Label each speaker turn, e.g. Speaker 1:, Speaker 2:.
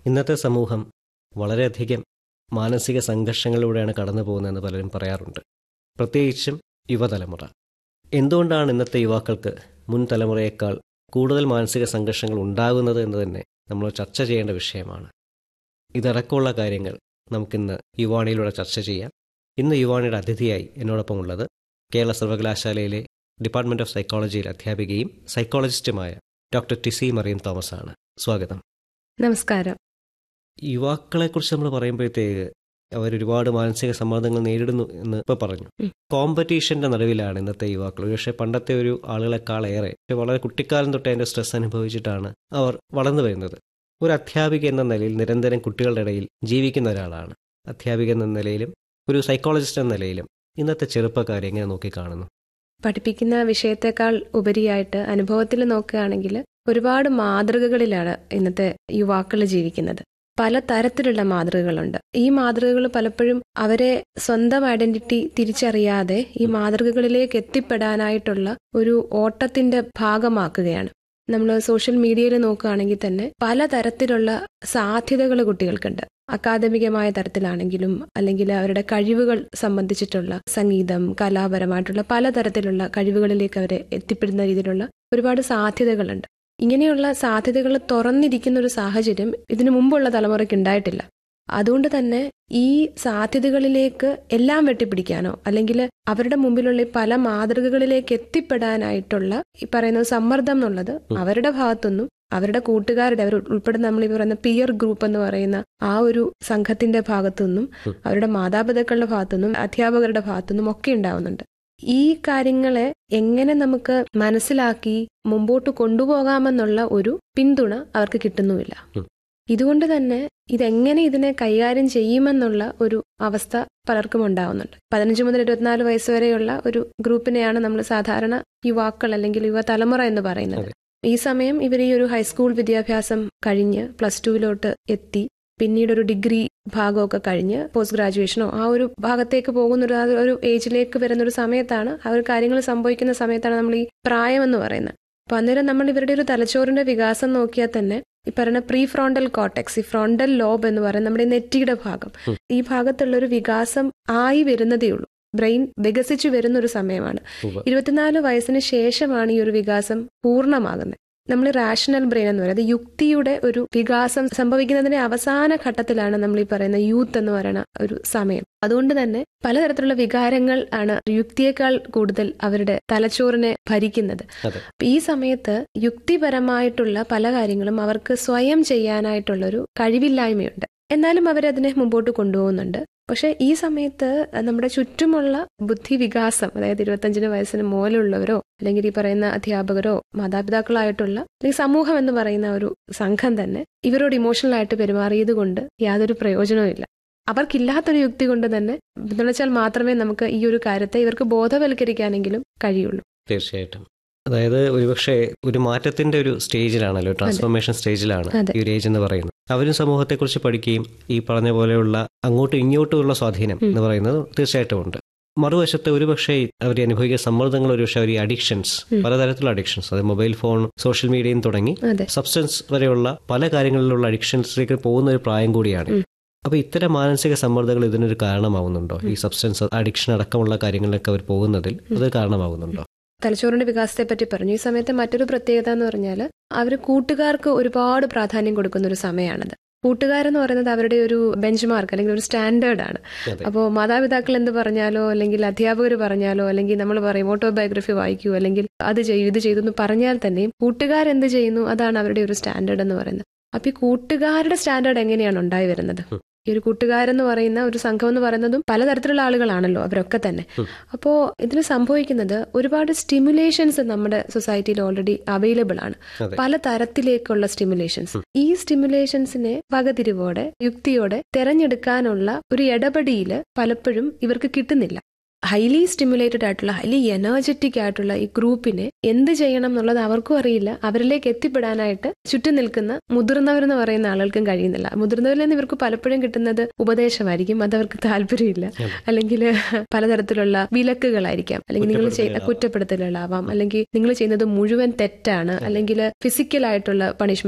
Speaker 1: ഇന്നത്തെ സമൂഹം വളരെയധികം മാനസിക സംഘർഷങ്ങളിലൂടെയാണ് കടന്നു പോകുന്നതെന്ന് പലരും പറയാറുണ്ട് പ്രത്യേകിച്ചും യുവതലമുറ എന്തുകൊണ്ടാണ് ഇന്നത്തെ യുവാക്കൾക്ക് മുൻ തലമുറയേക്കാൾ കൂടുതൽ മാനസിക സംഘർഷങ്ങൾ ഉണ്ടാകുന്നത് എന്ന് തന്നെ നമ്മൾ ചർച്ച ചെയ്യേണ്ട വിഷയമാണ് ഇതടക്കമുള്ള കാര്യങ്ങൾ നമുക്കിന്ന് യുവാണിയിലൂടെ ചർച്ച ചെയ്യാം ഇന്ന് യുവാണിയുടെ അതിഥിയായി എന്നോടൊപ്പം ഉള്ളത് കേരള സർവകലാശാലയിലെ ഡിപ്പാർട്ട്മെൻറ്റ് ഓഫ് സൈക്കോളജിയിൽ അധ്യാപികയും സൈക്കോളജിസ്റ്റുമായ ഡോക്ടർ ടിസി മറിയം തോമസ് ആണ് സ്വാഗതം
Speaker 2: നമസ്കാരം
Speaker 1: യുവാക്കളെക്കുറിച്ച് നമ്മൾ പറയുമ്പോഴത്തേക്ക് അവർ ഒരുപാട് മാനസിക സമ്മർദ്ദങ്ങൾ നേരിടുന്നു എന്ന് ഇപ്പോൾ പറഞ്ഞു
Speaker 2: ഉം.
Speaker 1: കോമ്പറ്റീഷന്റെ നടുവിലാണ് ഇന്നത്തെ യുവാക്കൾ പക്ഷേ പണ്ടത്തെ ഒരു ആളുകളെക്കാളേറെ പക്ഷേ വളരെ കുട്ടിക്കാലം തൊട്ടേ അതിന്റെ സ്ട്രെസ് അനുഭവിച്ചിട്ടാണ് അവർ വളർന്നു വരുന്നത് ഒരു അധ്യാപിക എന്ന നിലയിൽ നിരന്തരം കുട്ടികളുടെ ഇടയിൽ ജീവിക്കുന്ന ഒരാളാണ് അധ്യാപിക എന്ന നിലയിലും ഒരു സൈക്കോളജിസ്റ്റ് എന്ന നിലയിലും ഇന്നത്തെ ചെറുപ്പക്കാരെ എങ്ങനെ നോക്കിക്കാണുന്നു
Speaker 2: പഠിപ്പിക്കുന്ന വിഷയത്തെക്കാൾ ഉപരിയായിട്ട് അനുഭവത്തിൽ നോക്കുകയാണെങ്കിൽ ഒരുപാട് മാതൃകകളിലാണ് ഇന്നത്തെ യുവാക്കൾ ജീവിക്കുന്നത് പല തരത്തിലുള്ള മാതൃകകളുണ്ട് ഈ മാതൃകകൾ പലപ്പോഴും അവരെ സ്വന്തം ഐഡന്റിറ്റി തിരിച്ചറിയാതെ ഈ മാതൃകകളിലേക്ക് എത്തിപ്പെടാനായിട്ടുള്ള ഒരു ഓട്ടത്തിന്റെ ഭാഗമാക്കുകയാണ് നമ്മൾ സോഷ്യൽ മീഡിയയിൽ നോക്കുകയാണെങ്കിൽ തന്നെ പലതരത്തിലുള്ള സാധ്യതകൾ കുട്ടികൾക്കുണ്ട് അക്കാദമികമായ തരത്തിലാണെങ്കിലും അല്ലെങ്കിൽ അവരുടെ കഴിവുകൾ സംബന്ധിച്ചിട്ടുള്ള സംഗീതം കലാപരമായിട്ടുള്ള പലതരത്തിലുള്ള കഴിവുകളിലേക്ക് അവരെ എത്തിപ്പെടുന്ന രീതിയിലുള്ള ഒരുപാട് സാധ്യതകളുണ്ട് ഇങ്ങനെയുള്ള സാധ്യതകൾ തുറന്നിരിക്കുന്ന ഒരു സാഹചര്യം ഇതിനു മുമ്പുള്ള തലമുറയ്ക്ക് ഉണ്ടായിട്ടില്ല അതുകൊണ്ട് തന്നെ ഈ സാധ്യതകളിലേക്ക് എല്ലാം വെട്ടിപ്പിടിക്കാനോ അല്ലെങ്കിൽ അവരുടെ മുമ്പിലുള്ള ഈ പല മാതൃകകളിലേക്ക് എത്തിപ്പെടാനായിട്ടുള്ള ഈ പറയുന്ന സമ്മർദ്ദം എന്നുള്ളത് അവരുടെ ഭാഗത്തുനിന്നും അവരുടെ കൂട്ടുകാരുടെ അവർ ഉൾപ്പെടുന്ന നമ്മൾ ഈ പറയുന്ന പിയർ ഗ്രൂപ്പ് എന്ന് പറയുന്ന ആ ഒരു സംഘത്തിന്റെ ഭാഗത്തുനിന്നും
Speaker 1: ഉം.
Speaker 2: അവരുടെ മാതാപിതാക്കളുടെ ഭാഗത്തുനിന്നും അധ്യാപകരുടെ ഭാഗത്തുനിന്നും ഒക്കെ ഉണ്ടാവുന്നുണ്ട് ഈ കാര്യങ്ങളെ എങ്ങനെ നമുക്ക് മനസ്സിലാക്കി മുമ്പോട്ട് കൊണ്ടുപോകാമെന്നുള്ള ഒരു പിന്തുണ അവർക്ക് കിട്ടുന്നുമില്ല
Speaker 1: ഉം.
Speaker 2: ഇതുകൊണ്ട് തന്നെ ഇതെങ്ങനെ ഇതിനെ കൈകാര്യം ചെയ്യുമെന്നുള്ള ഒരു അവസ്ഥ പലർക്കും ഉണ്ടാവുന്നുണ്ട് പതിനഞ്ച് മുതൽ ഇരുപത്തിനാല് വയസ്സ് വരെയുള്ള ഒരു ഗ്രൂപ്പിനെയാണ് നമ്മൾ സാധാരണ യുവാക്കൾ അല്ലെങ്കിൽ യുവതലമുറ എന്ന് പറയുന്നത്
Speaker 1: അതെ.
Speaker 2: ഈ സമയം ഇവർ ഈ ഒരു ഹൈസ്കൂൾ വിദ്യാഭ്യാസം കഴിഞ്ഞ് പ്ലസ് ടുവിലോട്ട് എത്തി പിന്നീട് ഒരു ഡിഗ്രി ഭാഗമൊക്കെ കഴിഞ്ഞ് പോസ്റ്റ് ഗ്രാജുവേഷനോ ആ ഒരു ഭാഗത്തേക്ക് പോകുന്ന ഒരു ആ ഒരു ഏജിലേക്ക് വരുന്ന ഒരു സമയത്താണ് ആ ഒരു കാര്യങ്ങൾ സംഭവിക്കുന്ന സമയത്താണ് നമ്മൾ ഈ പ്രായം എന്ന് പറയുന്നത് അപ്പൊ അന്നേരം നമ്മൾ ഇവരുടെ ഒരു തലച്ചോറിന്റെ വികാസം നോക്കിയാൽ തന്നെ ഈ പറയുന്ന പ്രീ ഫ്രോണ്ടൽ കോട്ടക്സ് ഈ ഫ്രോണ്ടൽ ലോബ് എന്ന് പറയുന്നത് നമ്മുടെ ഈ നെറ്റിയുടെ ഭാഗം
Speaker 1: ഉം.
Speaker 2: ഈ ഭാഗത്തുള്ള ഒരു വികാസം ആയി വരുന്നതേ ഉള്ളൂ ബ്രെയിൻ വികസിച്ചു വരുന്ന ഒരു സമയമാണ്
Speaker 1: ഉവ്വ്.
Speaker 2: ഇരുപത്തിനാല് വയസ്സിന് ശേഷമാണ് ഈ ഒരു വികാസം പൂർണ്ണമാകുന്നത് നമ്മൾ റാഷണൽ ബ്രെയിൻ എന്ന് പറയുന്നത് യുക്തിയുടെ ഒരു വികാസം സംഭവിക്കുന്നതിന്റെ അവസാന ഘട്ടത്തിലാണ് നമ്മൾ ഈ പറയുന്ന യൂത്ത് എന്ന് പറയുന്ന ഒരു സമയം അതുകൊണ്ട് തന്നെ പലതരത്തിലുള്ള വികാരങ്ങൾ ആണ് യുക്തിയേക്കാൾ കൂടുതൽ അവരുടെ തലച്ചോറിനെ ഭരിക്കുന്നത്
Speaker 1: അതെ
Speaker 2: അപ്പൊ ഈ സമയത്ത് യുക്തിപരമായിട്ടുള്ള പല കാര്യങ്ങളും അവർക്ക് സ്വയം ചെയ്യാനായിട്ടുള്ളൊരു കഴിവില്ലായ്മയുണ്ട് എന്നാലും അവരതിനെ മുമ്പോട്ട് കൊണ്ടുപോകുന്നുണ്ട് പക്ഷെ ഈ സമയത്ത് നമ്മുടെ ചുറ്റുമുള്ള ബുദ്ധി വികാസം അതായത് ഇരുപത്തഞ്ചിന് വയസ്സിന് മുകളിലുള്ളവരോ അല്ലെങ്കിൽ ഈ പറയുന്ന അധ്യാപകരോ മാതാപിതാക്കളായിട്ടുള്ള അല്ലെങ്കിൽ സമൂഹം എന്ന് പറയുന്ന ഒരു സംഘം തന്നെ ഇവരോട് ഇമോഷണൽ ആയിട്ട് പെരുമാറിയത് കൊണ്ട് യാതൊരു പ്രയോജനവും ഇല്ല അവർക്കില്ലാത്തൊരു യുക്തി കൊണ്ട് തന്നെ പിന്തുണച്ചാൽ മാത്രമേ നമുക്ക് ഈ ഒരു കാര്യത്തെ ഇവർക്ക് ബോധവൽക്കരിക്കാനെങ്കിലും കഴിയുള്ളൂ
Speaker 1: തീർച്ചയായിട്ടും അതായത് ഒരുപക്ഷെ ഒരു മാറ്റത്തിന്റെ ഒരു സ്റ്റേജിലാണല്ലോ ട്രാൻസ്ഫോർമേഷൻ സ്റ്റേജിലാണ്
Speaker 2: അതെ.
Speaker 1: ഈ ഒരു ഏജ് എന്ന് പറയുന്നത് അവരും സമൂഹത്തെക്കുറിച്ച് പഠിക്കുകയും ഈ പറഞ്ഞ പോലെയുള്ള അങ്ങോട്ടും ഇങ്ങോട്ടുമുള്ള സ്വാധീനം
Speaker 2: ഉം.
Speaker 1: എന്ന് പറയുന്നത് തീർച്ചയായിട്ടും ഉണ്ട് മറുവശത്ത് ഒരുപക്ഷെ അവർ അനുഭവിക്കുന്ന സമ്മർദ്ദങ്ങൾ ഒരുപക്ഷെ അവർ അഡിക്ഷൻസ്
Speaker 2: ഉം.
Speaker 1: പലതരത്തിലുള്ള അഡിക്ഷൻസ് അത് മൊബൈൽ ഫോൺ സോഷ്യൽ മീഡിയയും തുടങ്ങി
Speaker 2: അതെ
Speaker 1: സബ്സ്റ്റൻസ് വരെയുള്ള പല കാര്യങ്ങളിലുള്ള അഡിക്ഷൻസിലേക്ക് പോകുന്ന ഒരു പ്രായം കൂടിയാണ്
Speaker 2: ഉം.
Speaker 1: അപ്പൊ ഇത്തരം മാനസിക സമ്മർദ്ദങ്ങൾ ഇതിനൊരു കാരണമാവുന്നുണ്ടോ ഈ സബ്സ്റ്റൻസ് അഡിക്ഷൻ അടക്കമുള്ള കാര്യങ്ങളിലൊക്കെ അവർ പോകുന്നതിൽ അത് കാരണമാകുന്നുണ്ടോ
Speaker 2: തലച്ചോറിന്റെ വികാസത്തെ പറ്റി പറഞ്ഞു ഈ സമയത്ത് മറ്റൊരു പ്രത്യേകത എന്ന് പറഞ്ഞാൽ അവർ കൂട്ടുകാർക്ക് ഒരുപാട് പ്രാധാന്യം കൊടുക്കുന്ന ഒരു സമയമാണത് കൂട്ടുകാരെന്ന് പറയുന്നത് അവരുടെ ഒരു ബെഞ്ച് മാർക്ക് അല്ലെങ്കിൽ ഒരു സ്റ്റാൻഡേർഡ് ആണ്
Speaker 1: അതെ.
Speaker 2: അപ്പോൾ മാതാപിതാക്കൾ എന്ത് പറഞ്ഞാലോ അല്ലെങ്കിൽ അധ്യാപകർ പറഞ്ഞാലോ അല്ലെങ്കിൽ നമ്മൾ പറയും ഓട്ടോബയോഗ്രഫി വായിക്കൂ അല്ലെങ്കിൽ അത് ചെയ്യൂ ഇത് ചെയ്തു എന്ന് പറഞ്ഞാൽ തന്നെയും കൂട്ടുകാരെന്ത് ചെയ്യുന്നു അതാണ് അവരുടെ ഒരു സ്റ്റാൻഡേർഡ് എന്ന് പറയുന്നത് അപ്പൊ ഈ കൂട്ടുകാരുടെ സ്റ്റാൻഡേർഡ് എങ്ങനെയാണ് ഉണ്ടായി വരുന്നത്
Speaker 1: ഉം.
Speaker 2: ഈ ഒരു കൂട്ടുകാരെന്ന് പറയുന്ന ഒരു സംഘം എന്ന് പറയുന്നതും പലതരത്തിലുള്ള ആളുകളാണല്ലോ അവരൊക്കെ തന്നെ
Speaker 1: ഉം.
Speaker 2: അപ്പോ ഇതിൽ സംഭവിക്കുന്നത് ഒരുപാട് സ്റ്റിമുലേഷൻസ് നമ്മുടെ സൊസൈറ്റിയിൽ ഓൾറെഡി അവൈലബിൾ ആണ്
Speaker 1: അതെ.
Speaker 2: പല തരത്തിലേക്കുള്ള സ്റ്റിമുലേഷൻസ് ഈ സ്റ്റിമുലേഷൻസിനെ വകതിരിവോടെ യുക്തിയോടെ തെരഞ്ഞെടുക്കാനുള്ള ഒരു ഇടപെടിയില് പലപ്പോഴും ഇവർക്ക് കിട്ടുന്നില്ല ഹൈലി സ്റ്റിമുലേറ്റഡ് ആയിട്ടുള്ള ഹൈലി എനർജറ്റിക് ആയിട്ടുള്ള ഈ ഗ്രൂപ്പിനെ എന്ത് ചെയ്യണം എന്നുള്ളത് അവർക്കും അറിയില്ല അവരിലേക്ക് എത്തിപ്പെടാനായിട്ട് ചുറ്റും നിൽക്കുന്ന മുതിർന്നവരെന്ന് പറയുന്ന ആളുകൾക്കും കഴിയുന്നില്ല മുതിർന്നവരിൽ നിന്ന് ഇവർക്ക് പലപ്പോഴും കിട്ടുന്നത് ഉപദേശമായിരിക്കും അത് അവർക്ക് താല്പര്യമില്ല
Speaker 1: അതെ.
Speaker 2: അല്ലെങ്കിൽ പലതരത്തിലുള്ള വിലക്കുകളായിരിക്കാം അല്ലെങ്കിൽ നിങ്ങൾ ചെയ്യുന്ന
Speaker 1: കുറ്റപ്പെടുത്തലുകളാവാം.
Speaker 2: കുറ്റപ്പെടുത്തലുകളാവാം അല്ലെങ്കിൽ നിങ്ങൾ ചെയ്യുന്നത് മുഴുവൻ തെറ്റാണ് അല്ലെങ്കിൽ ഫിസിക്കൽ ആയിട്ടുള്ള പണിഷ്മെന്റ്